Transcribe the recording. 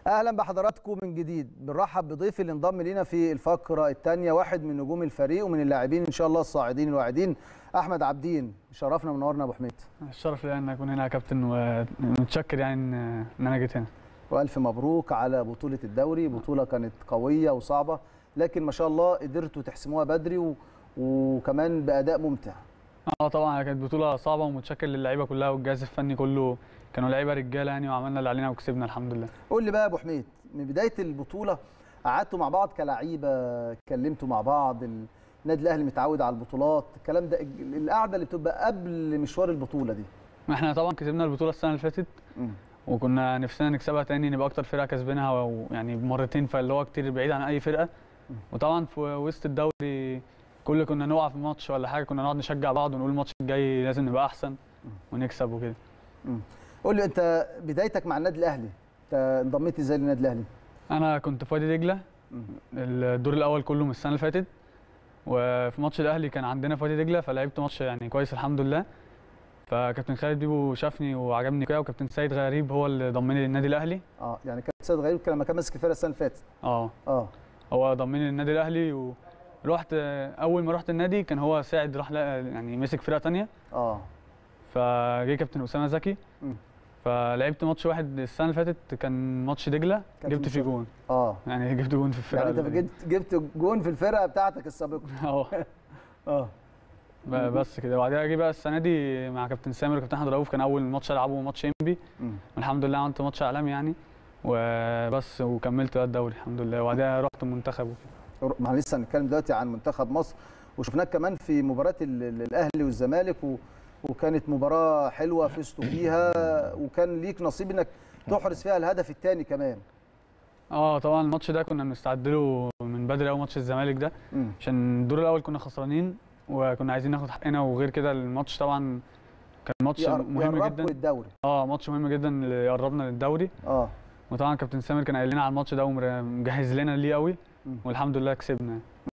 اهلا بحضراتكم من جديد بنرحب بضيفي اللي انضم لينا في الفقره الثانيه واحد من نجوم الفريق ومن اللاعبين ان شاء الله الصاعدين الواعدين احمد عبدين شرفنا منورنا ابو حميد الشرف لي ان اكون هنا يا كابتن ومتشكر يعني ان ان انا جيت هنا والف مبروك على بطوله الدوري بطوله كانت قويه وصعبه لكن ما شاء الله قدرتوا تحسموها بدري و... وكمان باداء ممتع اه طبعا كانت بطوله صعبه ومتشكر للعيبه كلها والجهاز الفني كله كانوا لعيبه رجاله يعني وعملنا اللي علينا وكسبنا الحمد لله قول لي بقى يا ابو حميد من بدايه البطوله قعدتوا مع بعض كلعيبه اتكلمتوا مع بعض النادي الاهلي متعود على البطولات الكلام ده القعده اللي بتبقى قبل مشوار البطوله دي ما احنا طبعا كسبنا البطوله السنه اللي فاتت مم. وكنا نفسنا نكسبها تاني نبقى اكتر فرقه كسبينها يعني بمرتين فاللي هو كتير بعيد عن اي فرقه وطبعا في وسط الدوري كل كنا نقع في ماتش ولا حاجه كنا نقعد نشجع بعض ونقول الماتش الجاي لازم نبقى احسن ونكسب وكده مم. قول لي انت بدايتك مع النادي الاهلي انت انضميت ازاي للنادي الاهلي انا كنت في وادي دجله مم. الدور الاول كله من السنه اللي فاتت وفي ماتش الاهلي كان عندنا في وادي دجله فلعبت ماتش يعني كويس الحمد لله فكابتن خالد بيبو شافني وعجبني كده وكابتن سيد غريب هو اللي ضمني للنادي الاهلي اه يعني كابتن سيد غريب كان لما كان ماسك الفرقه السنه اللي فاتت اه اه هو ضمني للنادي الاهلي ورحت اول ما رحت النادي كان هو ساعد راح يعني مسك فرقه ثانيه اه فجه كابتن اسامه زكي مم. فلعبت ماتش واحد السنه اللي فاتت كان ماتش دجله كانت جبت فيه ماتش- جون اه يعني جبت جون في الفرقه يعني انت اللي- جبت جبت جون في الفرقه بتاعتك السابقه اه اه ب- بس كده وبعدها جه بقى السنه دي مع كابتن سامر وكابتن احمد رؤوف كان اول ماتش العبه ماتش انبي مم. والحمد لله عملت ماتش عالمي يعني وبس وكملت بقى الدوري الحمد لله وبعدها رحت المنتخب وكده ما احنا لسه هنتكلم دلوقتي عن منتخب مصر وشفناك كمان في مباراه ال- ال- الاهلي والزمالك و... وكانت مباراه حلوه فزتوا فيها وكان ليك نصيب انك تحرز فيها الهدف الثاني كمان اه طبعا الماتش ده كنا بنستعد له من بدري قوي ماتش الزمالك ده مم. عشان الدور الاول كنا خسرانين وكنا عايزين ناخد حقنا وغير كده الماتش طبعا كان ماتش يقر- مهم يقربكوا جدا للدوري اه ماتش مهم جدا اللي يقربنا للدوري اه وطبعا كابتن سامر كان قايل لنا على الماتش ده ومجهز لنا ليه قوي مم. والحمد لله كسبنا